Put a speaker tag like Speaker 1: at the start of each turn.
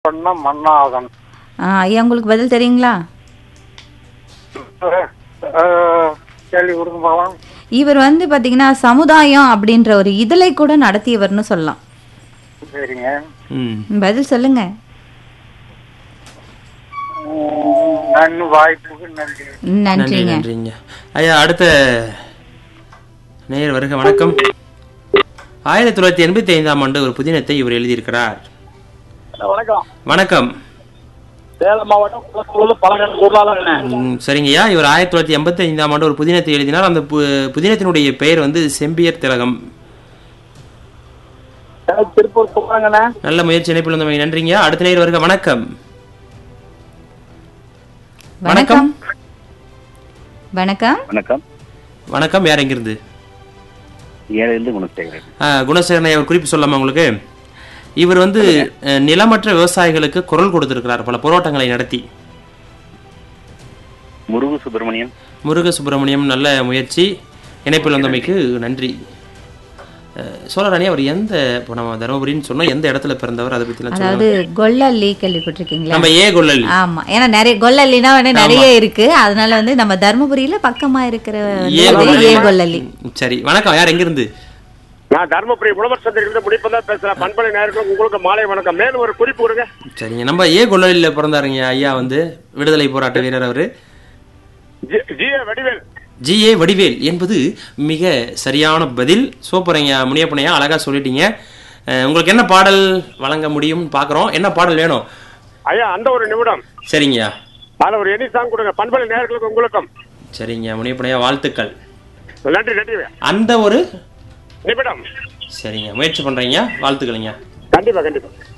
Speaker 1: பண்ண மன்னாதன்
Speaker 2: ஆ, ஐயா உங்களுக்கு பதில் தெரியுங்களா
Speaker 1: அஹ், கேள்வி கொடுங்க பாலாம்
Speaker 2: இவர் வந்து பாத்தீங்கன்னா சமுதாயம் அப்படின்ற ஒரு இதழை கூட நடத்தியவர்னு சொல்லலாம்
Speaker 1: சரிங்க
Speaker 3: ம்
Speaker 2: பதில் சொல்லுங்க
Speaker 1: உம், நன்றி வாய்ப்புக்கு நன்றி
Speaker 3: நன்றி
Speaker 2: நன்றிங்க
Speaker 3: நன்றிங்க ஐயா அடுத்த நேயர் வருக வணக்கம் ஆயிரத்தி தொள்ளாயிரத்தி எண்பத்தி ஐந்தாம் ஆண்டு ஒரு புதினத்தை இவர் எழுதியிருக்கிறார்
Speaker 4: வணக்கம்
Speaker 3: வணக்கம்
Speaker 4: சேலம் மாவட்டம் குளத்தூர்ல பழங்கள் பொருளாளர்
Speaker 3: ம், சரிங்கய்யா இவர் ஆயிரத்தி தொள்ளாயிரத்தி எண்பத்தி ஐந்தாம் ஆண்டு ஒரு புதினத்தை எழுதினார் அந்த பு- புதினத்தினுடைய பெயர் வந்து செம்பியர் திலகம்
Speaker 4: திருப்பூர் சொல்றாங்கண்ணே
Speaker 3: நல்ல முயற்சி இணைப்பில் வந்தமைக்கு நன்றிங்க அடுத்த நேயர் வருக வணக்கம்
Speaker 2: வணக்கம் வணக்கம்
Speaker 5: வணக்கம்
Speaker 3: வணக்கம் யார் எங்கிருந்து
Speaker 5: ஏழையிலிருந்து குணசேகரன்
Speaker 3: ஆ, குணசேகரன் ஐயா, ஒரு குறிப்பு சொல்லாமா உங்களுக்கு இவர் வந்து அஹ், நிலமற்ற விவசாயிகளுக்கு குரல் கொடுத்திருக்கிறார் பல போராட்டங்களை நடத்தி
Speaker 5: முருகு சுப்பிரமணியன்
Speaker 3: முருக சுப்பிரமணியம் நல்ல முயற்சி இணைப்பில் வந்தமைக்கு நன்றி அஹ், சோழராணி அவர் எந்த இப்போ நம்ம தருமபுரின்னு சொன்னோம் எந்த இடத்துல பிறந்தவர் அதை பத்தி
Speaker 2: அதாவது கொல்லல்லி கேள்விப்பட்டிருக்கீங்களா
Speaker 3: நம்ம ஏ கொள்ளல்
Speaker 2: ஆமா ஏன்னா நிறைய கொல்லல்லினா வந்து நிறைய இருக்கு அதனால வந்து நம்ம தர்மபுரியில பக்கமா இருக்கிற
Speaker 3: ஏ
Speaker 2: வந்து
Speaker 3: கொள்ளல்.
Speaker 2: ஏ கொல்லல்லி
Speaker 3: சரி வணக்கம் யார் எங்கிருந்து
Speaker 6: நான் தர்மபுரி உழவர் சந்தையிலிருந்து முடிப்பதா பேசுறேன் பண்பலை நேர்களும் உங்களுக்கு மாலை வணக்கம் மேலும் ஒரு குறிப்பு கொடுங்க
Speaker 3: சரிங்க நம்ம ஏ கொள்ளலில் பிறந்தாருங்க ஐயா வந்து விடுதலை போராட்ட வீரர் அவரு
Speaker 6: G- G A Vadivel
Speaker 3: G A Vadivel என்பது மிக சரியான பதில் சூப்பருங்க முனியப்பனையா அழகா சொல்லிட்டீங்க அஹ், உங்களுக்கு என்ன பாடல் வழங்க முடியும்னு பார்க்குறோம் என்ன பாடல் வேணும்
Speaker 6: ஐயா அந்த ஒரு நிமிடம்
Speaker 3: சரிங்கய்யா
Speaker 6: அதுல ஒரு எனி சாங் கொடுங்க பண்பலை நேர்களுக்கு உங்களுக்கும்
Speaker 3: சரிங்க முனியப்பனையா வாழ்த்துக்கள்
Speaker 6: நன்றி நன்றி
Speaker 3: அந்த ஒரு
Speaker 6: நிமிடம்
Speaker 3: சரிங்க முயற்சி பண்றீங்க வாழ்த்துக்களைங்க
Speaker 6: கண்டிப்பா கண்டிப்பா